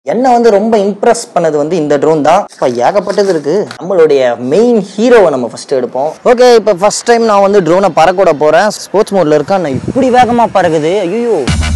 என்ன வந்து ரொம்ப இம்ப்ரெஸ் பண்ணது வந்து இந்த ட்ரோன் தான் இப்போ ஏகப்பட்டது இருக்கு நம்மளுடைய மெயின் ஹீரோவை நம்ம ஃபர்ஸ்ட் எடுப்போம் ஓகே இப்போ ஃபர்ஸ்ட் டைம் நான் வந்து ட்ரோனை பறக்கூட போறேன் ஸ்போர்ட்ஸ் மோட்ல இருக்கேன் நான் இப்படி வேகமா பறக்குது ஐயோ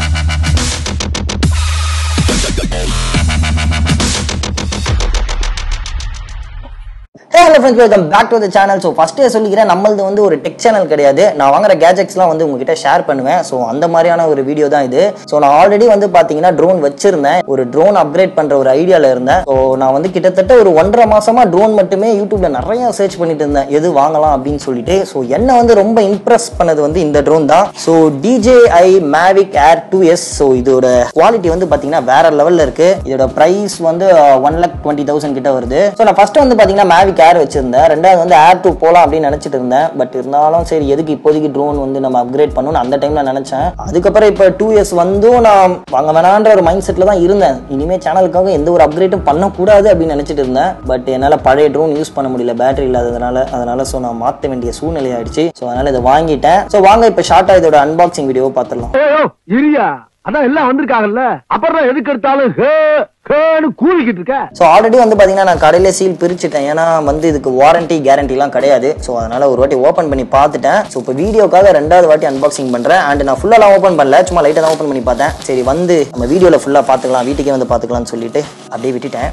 hello friends welcome back to the channel so ஃபஸ்ட்டே சொல்லிக்கிறேன் நம்மளது வந்து ஒரு டெக் சேனல் கிடையாது நான் வாங்குற கேஜெட்ஸ்லாம் வந்து உங்ககிட்ட ஷேர் பண்ணுவேன் ஸோ அந்த மாதிரியான ஒரு வீடியோ தான் இது ஸோ நான் ஆல்ரெடி வந்து பார்த்தீங்கன்னா ட்ரோன் வச்சிருந்தேன் ஒரு ட்ரோன் அப்கிரேட் பண்ணுற ஒரு ஐடியாவில் இருந்தேன் ஸோ நான் வந்து கிட்டத்தட்ட ஒரு ஒன்றரை மாசமா ட்ரோன் மட்டுமே யூடியூப்ல நிறைய சர்ச் பண்ணிட்டு இருந்தேன் எது வாங்கலாம் அப்படின்னு சொல்லிட்டு ஸோ என்ன வந்து ரொம்ப இம்ப்ரெஸ் பண்ணது வந்து இந்த ட்ரோன் தான் so DJI Mavic air two S so இதோட குவாலிட்டி வந்து பார்த்தீங்கன்னா வேற லெவலில் இருக்கு இதோட ப்ரைஸ் வந்து ஒன் லேக் டுவெண்ட்டி தௌசண்ட் கிட்ட வருது ஸோ நான் ஃபர்ஸ்ட் வந்து பார்த்தீங்கன்னா மேவிக் ஏர் வச்சிருந்தேன் ரெண்டாவது வந்து ஏர் டூ போகலாம் அப்படின்னு நினச்சிட்டு இருந்தேன் பட் இருந்தாலும் சரி எதுக்கு இப்போதைக்கு ட்ரோன் வந்து நம்ம அப்கிரேட் பண்ணணும்னு அந்த டைம்ல நினச்சேன் அதுக்கப்புறம் இப்போ டூ இயர்ஸ் வந்தும் நான் வாங்க வேணான்ற ஒரு மைண்ட் செட்டில் தான் இருந்தேன் இனிமேல் சேனலுக்காக எந்த ஒரு அப்கிரேட்டும் பண்ணக்கூடாது அப்படின்னு நினச்சிட்டு இருந்தேன் பட் என்னால் பழைய ட்ரோன் யூஸ் பண்ண முடியல பேட்டரி இல்லாததுனால அதனால ஸோ நான் மாற்ற வேண்டிய சூழ்நிலை ஆயிடுச்சு ஸோ அதனால இதை வாங்கிட்டேன் ஸோ வாங்க இப்போ ஷார்ட்டாக இதோட அன்பாக்சிங் வீடியோ பார்த்துடலாம் ஏயோ இரியா அதான் எல்லாம் வந்திருக்காங்கல்ல அப்புறம் எதுக்கு எடுத்தாலும் ஹே ஹேன்னு கூவிக்கிட்டு இருக்க ஸோ ஆல்ரெடி வந்து பார்த்தீங்கன்னா நான் கடையில சீல் பிரிச்சுட்டேன் ஏன்னா வந்து இதுக்கு வாரண்டி கேரண்டிலாம் கிடையாது ஸோ அதனால ஒரு வாட்டி ஓப்பன் பண்ணி பார்த்துட்டேன் ஸோ இப்போ வீடியோக்காக ரெண்டாவது வாட்டி அன்பாக்சிங் பண்ணுறேன் அண்ட் நான் ஃபுல்லாக ஓப்பன் பண்ணல சும்மா லைட்டாக தான் ஓப்பன் பண்ணி பார்த்தேன் சரி வந்து நம்ம வீடியோவில் ஃபுல்லாக பார்த்துக்கலாம் வீட்டுக்கே வந்து பார்த்துக்கலாம்னு சொல்லிட்டு அப்படியே விட்டுட்டேன்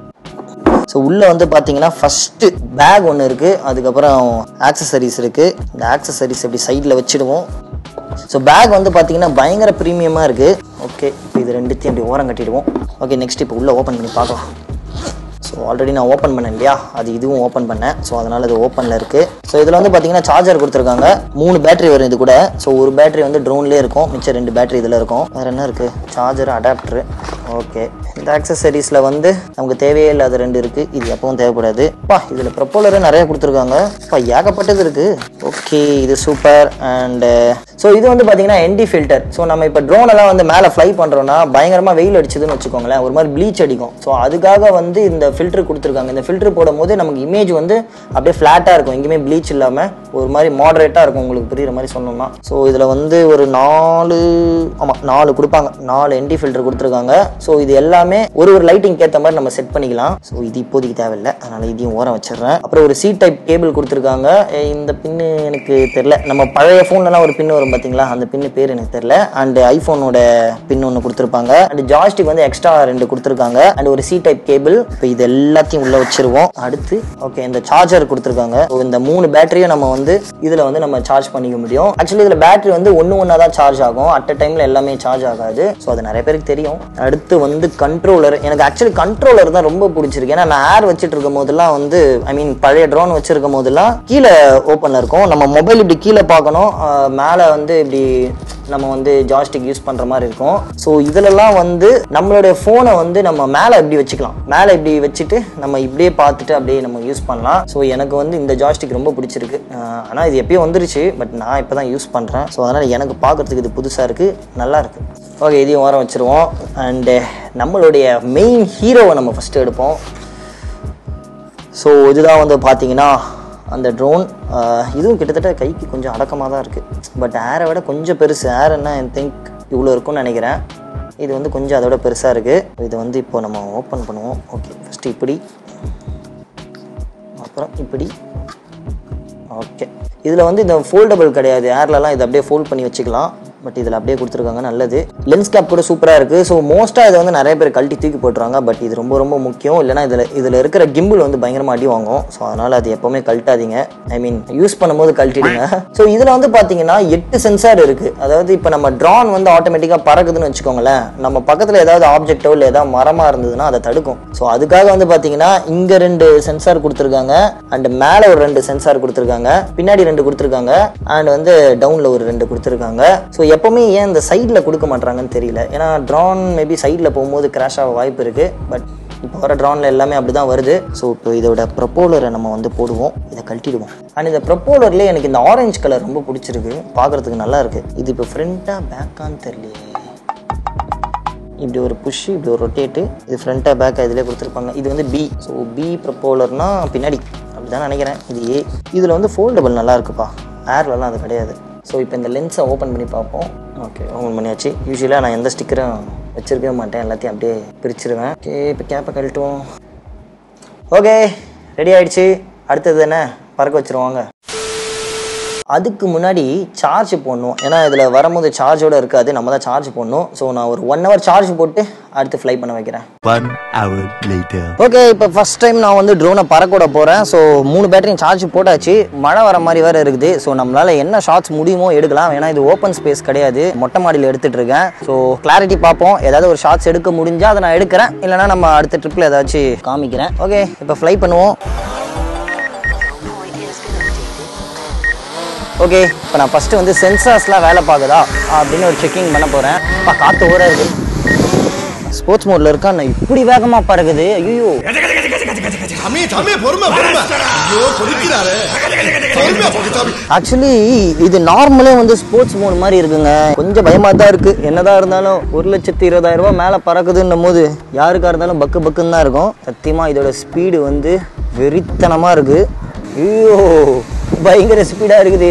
ஸோ உள்ளே வந்து பார்த்தீங்கன்னா ஃபஸ்ட்டு பேக் ஒன்று இருக்குது அதுக்கப்புறம் ஆக்சசரிஸ் இருக்குது இந்த ஆக்சசரிஸ் இப்படி சைடில் வச்சுடுவோம் ஸோ பேக் வந்து பார்த்தீங்கன்னா பயங்கர ப்ரீமியமாக இருக்குது ஓகே இப்போ இது ரெண்டுத்தையும் அப்படி ஓரம் கட்டிடுவோம் ஓகே நெக்ஸ்ட் இப்போ உள்ளே ஓப்பன் பண்ணி பார்க்கலாம் ஸோ ஆல்ரெடி நான் ஓப்பன் பண்ணேன் இல்லையா அது இதுவும் ஓப்பன் பண்ணேன் ஸோ அதனால் இது ஓப்பனில் இருக்குது ஸோ இதில் வந்து பார்த்தீங்கன்னா சார்ஜர் கொடுத்துருக்காங்க மூணு பேட்டரி வரும் இது கூட ஸோ ஒரு பேட்டரி வந்து ட்ரோன்லேயே இருக்கும் மிச்சம் ரெண்டு பேட்டரி இதில் இருக்கும் வேறு என்ன இருக்குது சார்ஜர் அடாப்டரு ஓகே இந்த ஆக்சசரிஸில் வந்து நமக்கு தேவையே இல்லாத ரெண்டு இருக்குது இது எப்பவும் தேவைப்படாது பா இதில் ப்ரொப்போலரு நிறைய கொடுத்துருக்காங்க பா ஏகப்பட்டது இருக்குது ஓகே இது சூப்பர் அண்டு ஸோ இது வந்து பார்த்தீங்கன்னா என்டி ஃபில்டர் ஸோ நம்ம இப்போ ட்ரோன் எல்லாம் வந்து மேலே ஃப்ளை பண்ணுறோம்னா பயங்கரமாக வெயில் அடிச்சதுன்னு வச்சுக்கோங்களேன் ஒரு மாதிரி ப்ளீச் அடிக்கும் ஸோ அதுக்காக வந்து இந்த ஃபில்டர் கொடுத்துருக்காங்க இந்த ஃபில்டர் போடும்போது நமக்கு இமேஜ் வந்து அப்படியே ஃப்ளாட்டாக இருக்கும் எங்கேயுமே ப்ளீச் இல்லாமல் ஒரு மாதிரி மாடரேட்டாக இருக்கும் உங்களுக்கு புரியுற மாதிரி சொன்னோம்னா ஸோ இதில் வந்து ஒரு நாலு ஆமாம் நாலு கொடுப்பாங்க நாலு என்டி ஃபில்டர் கொடுத்துருக்காங்க ஸோ இது எல்லாமே ஒரு ஒரு லைட்டிங் ஏற்ற மாதிரி நம்ம செட் பண்ணிக்கலாம் ஸோ இது இப்போதைக்கு தேவையில்லை அதனால் இதையும் ஓரம் வச்சிடுறேன் அப்புறம் ஒரு சி டைப் கேபிள் கொடுத்துருக்காங்க ஏய், இந்த பின்னு எனக்கு தெரில நம்ம பழைய ஃபோன்லலாம் ஒரு பின் வரும் பார்த்தீங்களா அந்த பின்னு பேர் எனக்கு தெரில அண்ட் ஐஃபோனோட பின் ஒன்று கொடுத்துருப்பாங்க அண்ட் ஜாய்ஸ்டிக் வந்து எக்ஸ்ட்ரா ரெண்டு கொடுத்துருக்காங்க அண்ட் ஒரு சி டைப் கேபிள் இப்போ இது எல்லாத்தையும் உள்ள வச்சிருவோம் அடுத்து ஓகே இந்த சார்ஜர் கொடுத்துருக்காங்க So, இந்த மூணு பேட்டரியும் நம்ம வந்து இதில் வந்து நம்ம சார்ஜ் பண்ணிக்க முடியும் ஆக்சுவலி இதில் பேட்டரி வந்து ஒன்று ஒன்றா தான் சார்ஜ் ஆகும் அட் அ டைமில் எல்லாமே சார்ஜ் ஆகாது ஸோ அது நிறைய பேருக்கு தெரியும் அடுத்து வந்து கண்ட்ரோலர் எனக்கு ஆக்சுவலி கண்ட்ரோலர் தான் ரொம்ப பிடிச்சிருக்கு ஏன்னா நான் ஏர் வச்சுட்டு இருக்கும் போதெல்லாம் வந்து ஐ மீன் பழைய ட்ரோன் வச்சிருக்கும் போதெல்லாம் கீழே ஓப்பனில் இருக்கும் நம்ம மொபைல் இப்படி கீழே பார்க்கணும் ஆஹ் மேலே வந்து இப்படி நம்ம வந்து ஜாஸ்டிக் யூஸ் பண்ணுற மாதிரி இருக்கும் ஸோ இதிலெல்லாம் வந்து நம்மளுடைய ஃபோனை வந்து நம்ம மேலே இப்படி வச்சுக்கலாம் மேலே இப்படி வச்சுட்டு நம்ம இப்படியே பார்த்துட்டு அப்படியே நம்ம யூஸ் பண்ணலாம் ஸோ எனக்கு வந்து இந்த ஜாஸ்டிக் ரொம்ப பிடிச்சிருக்கு ஆனால் இது எப்பயும் வந்துருச்சு பட் நான் இப்போ தான் யூஸ் பண்ணுறேன் ஸோ அதனால் எனக்கு பார்க்குறதுக்கு இது புதுசாக இருக்குது நல்லா இருக்கு ஓகே இதையும் ஓரம் வச்சுருவோம் அண்டு நம்மளுடைய மெயின் ஹீரோவை நம்ம ஃபஸ்ட்டு எடுப்போம் ஸோ இதுதான் வந்து பார்த்தீங்கன்னா அந்த ட்ரோன் இதுவும் கிட்டத்தட்ட கைக்கு கொஞ்சம் அடக்கமாக தான் இருக்குது பட் ஏரை விட கொஞ்சம் பெருசு ஏர் என்ன ஐ திங்க் இவ்வளோ இருக்கும்னு நினைக்கிறேன் இது வந்து கொஞ்சம் அதோட பெருசாக இருக்குது இது வந்து இப்போ நம்ம ஓப்பன் பண்ணுவோம் ஓகே ஃபஸ்ட்டு இப்படி அப்புறம் இப்படி ஓகே இதில் வந்து இந்த ஃபோல்டபுள் கிடையாது ஏர்லலாம் இதை அப்படியே ஃபோல்ட் பண்ணி வச்சுக்கலாம் பட் இதில் அப்படியே கொடுத்துருக்காங்க நல்லது லென்ஸ் கேப் கூட சூப்பராக இருக்குது ஸோ மோஸ்ட்டாக இதை வந்து நிறைய பேர் கழட்டி தூக்கி போட்டுருவாங்க பட் இது ரொம்ப ரொம்ப முக்கியம் இல்லைனா இதில் இதில் இருக்கிற கிம்பிள் வந்து பயங்கரமாக அடி வாங்கும் ஸோ அதனால் அது எப்போவுமே கழட்டாதீங்க ஐ மீன் யூஸ் பண்ணும்போது கழட்டிடுங்க ஸோ இதில் வந்து பார்த்தீங்கன்னா எட்டு சென்சார் இருக்குது அதாவது இப்போ நம்ம ட்ரான் வந்து ஆட்டோமேட்டிக்காக பறக்குதுன்னு வச்சுக்கோங்களேன் நம்ம பக்கத்தில் ஏதாவது ஆப்ஜெக்டோ இல்லை ஏதாவது மரமாக இருந்ததுன்னா அதை தடுக்கும் ஸோ அதுக்காக வந்து பார்த்தீங்கன்னா இங்கே ரெண்டு சென்சார் கொடுத்துருக்காங்க அண்ட் மேலே ஒரு ரெண்டு சென்சார் கொடுத்துருக்காங்க பின்னாடி ரெண்டு கொடுத்துருக்காங்க அண்ட் வந்து டவுனில் ஒரு ரெண்டு கொடுத்துருக்காங்க ஸோ எப்போவுமே ஏன் இந்த சைடில் கொடுக்க மாட்றாங்கன்னு தெரியல ஏன்னா ட்ரான் மேபி சைடில் போகும்போது கிராஷ் ஆக வாய்ப்பு இருக்குது பட் இப்போ வர ட்ரானில் எல்லாமே அப்படி தான் வருது ஸோ இப்போ இதோட ப்ரொப்போலரை நம்ம வந்து போடுவோம் இதை கழட்டிடுவோம் அண்ட் இந்த ப்ரொப்போலர்லேயே எனக்கு இந்த ஆரஞ்சு கலர் ரொம்ப பிடிச்சிருக்கு பார்க்குறதுக்கு நல்லா இருக்குது இது இப்போ ஃப்ரண்ட்டாக பேக்கான்னு தெரியலையே இப்படி ஒரு புஷ் இப்படி ஒரு ரொட்டேட்டு இது ஃப்ரண்ட்டாக பேக்காக இதிலே கொடுத்துருப்பாங்க இது வந்து பி ஸோ பி ப்ரொப்போலர்னா பின்னாடி அப்படி தான் நினைக்கிறேன் இது ஏ இதில் வந்து ஃபோல்டபுள் நல்லா இருக்குப்பா ஏர்லலாம் அது கிடையாது ஸோ இப்போ இந்த லென்ஸை ஓப்பன் பண்ணி பார்ப்போம் ஓகே ஓப்பன் பண்ணியாச்சு யூஸ்வலாக நான் எந்த ஸ்டிக்கரும் வச்சிருக்கவே மாட்டேன் எல்லாத்தையும் அப்படியே பிரிச்சிருவேன் ஓகே இப்போ கேப்பை கழட்டுவோம் ஓகே ரெடி ஆயிடுச்சு அடுத்தது என்ன பறக்க வச்சிருவாங்க அதுக்கு முன்னாடி சார்ஜ் போடணும் ஏன்னா இதில் வரும்போது சார்ஜோட இருக்காது நம்ம தான் சார்ஜ் போடணும் ஸோ நான் ஒரு ஒன் ஹவர் சார்ஜ் போட்டு அடுத்து ஃப்ளை பண்ண வைக்கிறேன் One hour later. ஓகே இப்போ ஃபர்ஸ்ட் டைம் நான் வந்து ட்ரோனை பறக்கூட போகிறேன் ஸோ மூணு பேட்டரியும் சார்ஜ் போட்டாச்சு மழை வர மாதிரி வேறு இருக்குது ஸோ நம்மளால் என்ன ஷார்ட்ஸ் முடியுமோ எடுக்கலாம் ஏன்னா இது ஓப்பன் ஸ்பேஸ் கிடையாது மொட்டை மாடியில் எடுத்துகிட்டு இருக்கேன் ஸோ கிளாரிட்டி பார்ப்போம் ஏதாவது ஒரு ஷார்ட்ஸ் எடுக்க முடிஞ்சால் அதை நான் எடுக்கிறேன் இல்லைனா நம்ம அடுத்த ட்ரிப்பில் ஏதாச்சும் காமிக்கிறேன் ஓகே இப்போ ஃப்ளை பண்ணுவோம் ஓகே இப்போ நான் ஃபஸ்ட்டு வந்து சென்சார்ஸ்லாம் வேலை பார்க்குதா அப்படின்னு ஒரு செக்கிங் பண்ண போகிறேன் இப்போ காற்று ஊற இருக்கு ஸ்போர்ட்ஸ் மோடில் இருக்கா நான் இப்படி வேகமாக பறக்குது ஐயோ சாமி சாமி பொறுமை பொறுமை ஐயோ கொதிக்கிறாரு பொறுமை சாமி ஆக்சுவலி இது நார்மலே வந்து ஸ்போர்ட்ஸ் மோட் மாதிரி இருக்குங்க கொஞ்சம் பயமா தான் இருக்கு என்னதான் இருந்தாலும் ஒரு லட்சத்தி இருபதாயிரம் ரூபாய் மேலே பறக்குதுன்னும் போது யாருக்கா இருந்தாலும் பக்கு பக்குன்னு தான் இருக்கும் சத்தியமா இதோட ஸ்பீடு வந்து வெறித்தனமா இருக்கு ஐயோ பயங்கர ஸ்பீடா இருக்குது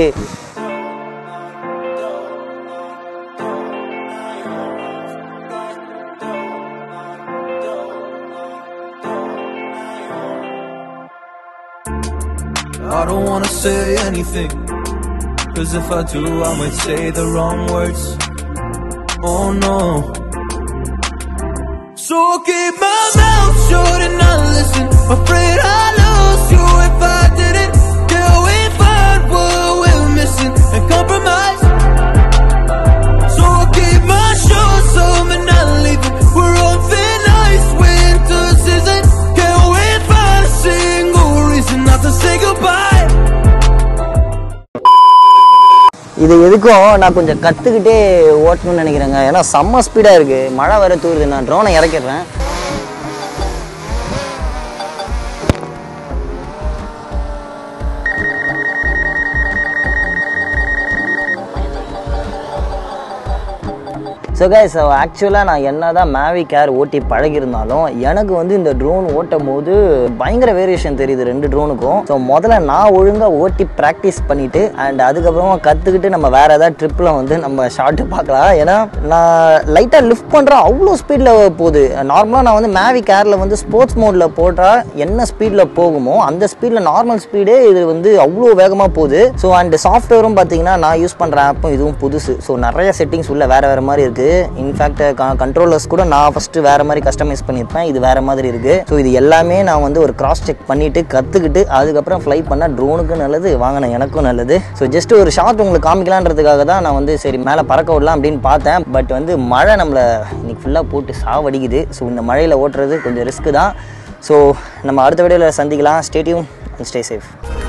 I don't wanna say anything. Cause if I do, I might say the wrong words. Oh no. So I'll keep my mouth shut and not listen. Afraid I lose you if I didn't. Till we find what we're missing and compromise. So I'll keep my shoes on and not leaving. We're on thin ice, winter season. Can't wait for a single reason not to say goodbye. இது எதுக்கும் நான் கொஞ்சம் கற்றுக்கிட்டே ஓட்டணும்னு நினைக்கிறேங்க ஏன்னா செம்ம ஸ்பீடாக இருக்குது மழை வர தூருது நான் ட்ரோனை இறக்கிடுறேன் ஸோ கைஸ் ஆக்சுவலாக நான் என்ன தான் மேவி கேர் ஓட்டி பழகியிருந்தாலும் எனக்கு வந்து இந்த ட்ரோன் ஓட்டும் போது பயங்கர வேரியேஷன் தெரியுது ரெண்டு ட்ரோனுக்கும் ஸோ முதல்ல நான் ஒழுங்காக ஓட்டி ப்ராக்டிஸ் பண்ணிவிட்டு அண்ட் அதுக்கப்புறமா கற்றுக்கிட்டு நம்ம வேறு ஏதாவது ட்ரிப்பில் வந்து நம்ம ஷார்ட்டு பார்க்கலாம் ஏன்னா நான் லைட்டாக லிஃப்ட் பண்ணுறேன் அவ்வளோ ஸ்பீடில் போகுது நார்மலாக நான் வந்து மேவி கேரில் வந்து ஸ்போர்ட்ஸ் மோடில் போட்டால் என்ன ஸ்பீடில் போகுமோ அந்த ஸ்பீடில் நார்மல் ஸ்பீடே இது வந்து அவ்வளோ வேகமாக போகுது ஸோ அண்ட் சாஃப்ட்வேரும் பார்த்தீங்கன்னா நான் யூஸ் பண்ணுற ஆப்பும் இதுவும் புதுசு ஸோ நிறைய செட்டிங்ஸ் உள்ள வேறு வேறு மாதிரி இருக்குது இன்ஃபேக்ட் கண்ட்ரோலர்ஸ் கூட நான் ஃபஸ்ட்டு வேறு மாதிரி கஸ்டமைஸ் பண்ணியிருப்பேன் இது வேறு மாதிரி இருக்குது ஸோ இது எல்லாமே நான் வந்து ஒரு கிராஸ் செக் பண்ணிவிட்டு கற்றுக்கிட்டு அதுக்கப்புறம் ஃப்ளை பண்ணால் ட்ரோனுக்கும் நல்லது வாங்கின எனக்கும் நல்லது ஸோ ஜஸ்ட் ஒரு ஷார்ட் உங்களுக்கு காமிக்கலான்றதுக்காக தான் நான் வந்து சரி மேலே பறக்க விடலாம் அப்படின்னு பார்த்தேன் பட் வந்து மழை நம்மளை இன்னைக்கு ஃபுல்லாக போட்டு சாவடிக்குது ஸோ இந்த மழையில் ஓட்டுறது கொஞ்சம் ரிஸ்க்கு தான் ஸோ நம்ம அடுத்த வீடியோவில் சந்திக்கலாம் ஸ்டேடியம் ஸ்டே சேஃப்